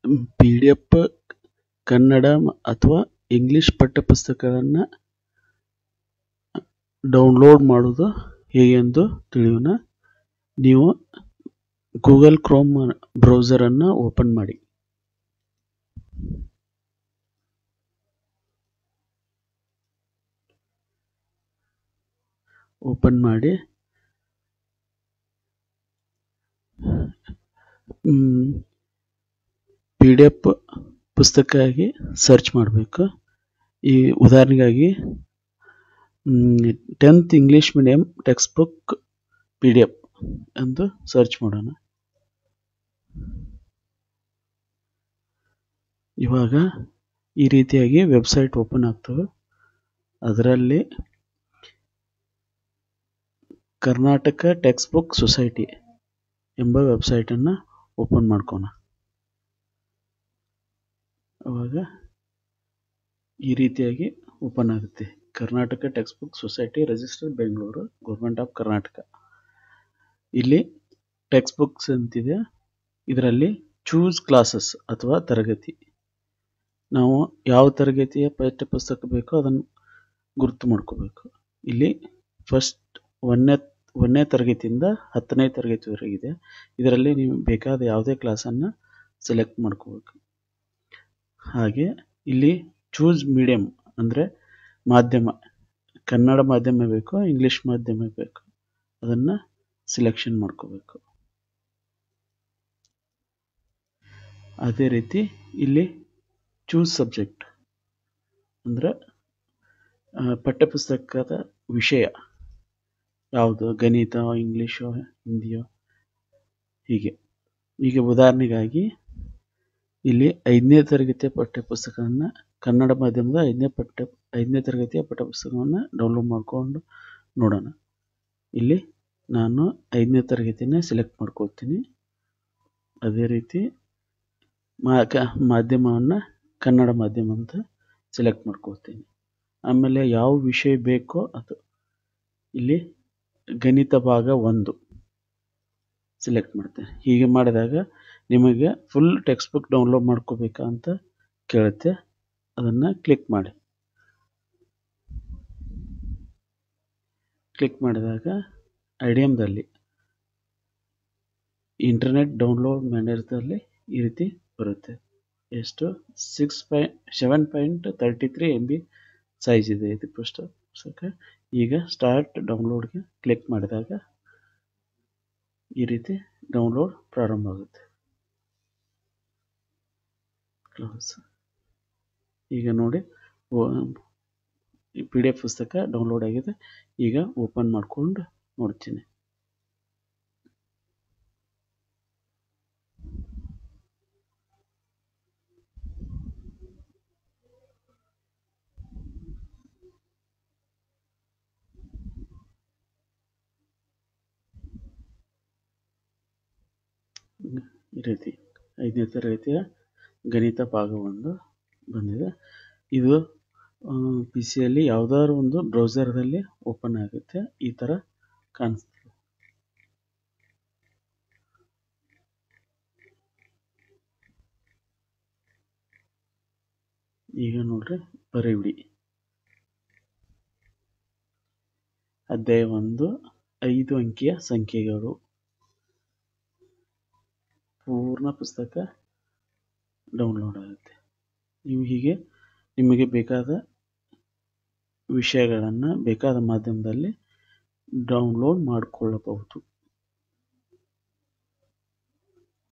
P D F Kannada ಅಥವಾ English ಪಠ್ಯಪುಸ್ತಕಗಳನ್ನು download ಮಾಡೋದು ಹೇಗೆಂದು ತಿಳಿಯೋಣ ನೀವು ಗೂಗಲ್ ಕ್ರೋಮ್ ಬ್ರೌಸರನ್ನು ಓಪನ್ ಮಾಡಿ ಓಪನ್ ಮಾಡಿ ಪಿ ಡಿ ಎಫ್ ಪುಸ್ತಕವಾಗಿ ಸರ್ಚ್ ಮಾಡಬೇಕು ಈ ಉದಾಹರಣೆಗಾಗಿ tenth English medium text book P D F ಎಂದು ಸರ್ಚ್ ಮಾಡೋಣ ಇವಾಗ ಈ ರೀತಿಯಾಗಿ ವೆಬ್ಸೈಟ್ ಓಪನ್ ಆಗ್ತವೆ ಅದರಲ್ಲಿ ಕರ್ನಾಟಕ ಟೆಕ್ಸ್ಟ್ ಬುಕ್ ಸೊಸೈಟಿ ಎಂಬ ವೆಬ್ಸೈಟನ್ನು ಓಪನ್ ಮಾಡ್ಕೋಣ ಅವಾಗ ಈ ರೀತಿಯಾಗಿ ಓಪನ್ ಆಗುತ್ತೆ Karnataka text book society register Bengaluru government of Karnataka ಇಲ್ಲಿ ಟೆಕ್ಸ್ಟ್ ಬುಕ್ಸ್ ಅಂತಿದೆ ಇದರಲ್ಲಿ ಚೂಸ್ ಕ್ಲಾಸಸ್ ಅಥವಾ ತರಗತಿ ನಾವು ಯಾವ ತರಗತಿಯ ಪಠ್ಯ ಪುಸ್ತಕ ಬೇಕೋ ಅದನ್ನು ಗುರುತು ಮಾಡ್ಕೋಬೇಕು ಇಲ್ಲಿ ಫಸ್ಟ್ ಒಂದನೇ ಒಂದನೇ ತರಗತಿಯಿಂದ ಹತ್ತನೇ ತರಗತಿವರೆಗಿದೆ ಇದರಲ್ಲಿ ನೀವು ಬೇಕಾದ ಯಾವುದೇ ಕ್ಲಾಸನ್ನು ಸೆಲೆಕ್ಟ್ ಮಾಡ್ಕೋಬೇಕು ಹಾಗೆ ಇಲ್ಲಿ ಚೂಸ್ ಮೀಡಿಯಮ್ ಅಂದರೆ ಮಾಧ್ಯಮ ಕನ್ನಡ ಮಾಧ್ಯಮ ಬೇಕು ಇಂಗ್ಲೀಷ್ ಮಾಧ್ಯಮ ಬೇಕು ಅದನ್ನು ಸಿಲೆಕ್ಷನ್ ಮಾಡ್ಕೋಬೇಕು ಅದೇ ರೀತಿ ಇಲ್ಲಿ ಚೂಸ್ ಸಬ್ಜೆಕ್ಟ್ ಅಂದರೆ ಪಠ್ಯಪುಸ್ತಕದ ವಿಷಯ ಯಾವುದು ಗಣಿತ ಇಂಗ್ಲೀಷೋ ಹಿಂದಿಯೋ ಹೀಗೆ ಈಗ ಉದಾಹರಣೆಗಾಗಿ ಇಲ್ಲಿ ಐದನೇ ತರಗತಿಯ ಪಠ್ಯಪುಸ್ತಕವನ್ನು ಕನ್ನಡ ಮಾಧ್ಯಮದ ಐದನೇ ಪಠ್ಯ ಐದನೇ ತರಗತಿಯ ಪಠ್ಯಪುಸ್ತಕವನ್ನು ಡೌನ್ಲೋಡ್ ಮಾಡಿಕೊಂಡು ನೋಡೋಣ ಇಲ್ಲಿ ನಾನು ಐದನೇ ತರಗತಿನ ಸೆಲೆಕ್ಟ್ ಮಾಡ್ಕೊಳ್ತೀನಿ ಅದೇ ರೀತಿ ಮಾ ಕ ಮಾಧ್ಯಮವನ್ನು ಕನ್ನಡ ಮಾಧ್ಯಮ ಅಂತ ಸೆಲೆಕ್ಟ್ ಮಾಡ್ಕೊಳ್ತೀನಿ ಆಮೇಲೆ ಯಾವ ವಿಷಯ ಬೇಕೋ ಅದು ಇಲ್ಲಿ ಗಣಿತ ಭಾಗ ಒಂದು ಸೆಲೆಕ್ಟ್ ಮಾಡ್ತೇನೆ ಹೀಗೆ ಮಾಡಿದಾಗ ನಿಮಗೆ ಫುಲ್ ಟೆಕ್ಸ್ಟ್ ಬುಕ್ ಡೌನ್ಲೋಡ್ ಮಾಡ್ಕೋಬೇಕಾ ಅಂತ ಕೇಳುತ್ತೆ ಅದನ್ನು ಕ್ಲಿಕ್ ಮಾಡಿ ಕ್ಲಿಕ್ ಮಾಡಿದಾಗ ಐ ಡಿ ಎಮ್ದಲ್ಲಿ ಇಂಟರ್ನೆಟ್ ಡೌನ್ಲೋಡ್ ಮ್ಯಾನೇಜರ್ದಲ್ಲಿ ಈ ರೀತಿ ಬರುತ್ತೆ ಎಷ್ಟು ಸಿಕ್ಸ್ ಪಾಯ್ seven point thirty three M B size ಇದೆ ಇದು ಪುಸ್ತಕ ಈಗ ಸ್ಟಾರ್ಟ್ ಡೌನ್ಲೋಡ್ಗೆ ಕ್ಲಿಕ್ ಮಾಡಿದಾಗ ಈ ರೀತಿ ಡೌನ್ಲೋಡ್ ಪ್ರಾರಂಭ ಆಗುತ್ತೆ ಕ್ಲೋಸ್ ಈಗ ನೋಡಿ ಪಿ ಡಿ ಎಫ್ ಪುಸ್ತಕ ಡೌನ್ಲೋಡ್ ಆಗಿದೆ ಈಗ ಓಪನ್ ಮಾಡ್ಕೊಂಡು ನೋಡ್ತೀನಿ ಈ ರೀತಿ ಐದನೇ ತರಗತಿಯ ಗಣಿತ ಭಾಗ ಒಂದು ಬಂದಿದೆ ಇದು ಪಿ ಸಿಯಲ್ಲಿ ಯಾವುದಾದ್ರು ಒಂದು ಬ್ರೌಸರ್ದಲ್ಲಿ ಓಪನ್ ಆಗುತ್ತೆ ಈ ಥರ ಕಾಣಿಸ್ತದೆ ಈಗ ನೋಡ್ರಿ ಬರೀಬಿಡಿ ಅಧ್ಯಾಯ ಒಂದು ಐದು ಅಂಕಿಯ ಸಂಖ್ಯೆಗಳು ಪೂರ್ಣ ಪುಸ್ತಕ ಡೌನ್ಲೋಡ್ ಆಗುತ್ತೆ ನೀವು ಹೀಗೆ ನಿಮಗೆ ಬೇಕಾದ ವಿಷಯಗಳನ್ನು ಬೇಕಾದ ಮಾಧ್ಯಮದಲ್ಲಿ ಡೌನ್ಲೋಡ್ ಮಾಡಿಕೊಳ್ಳಬಹುದು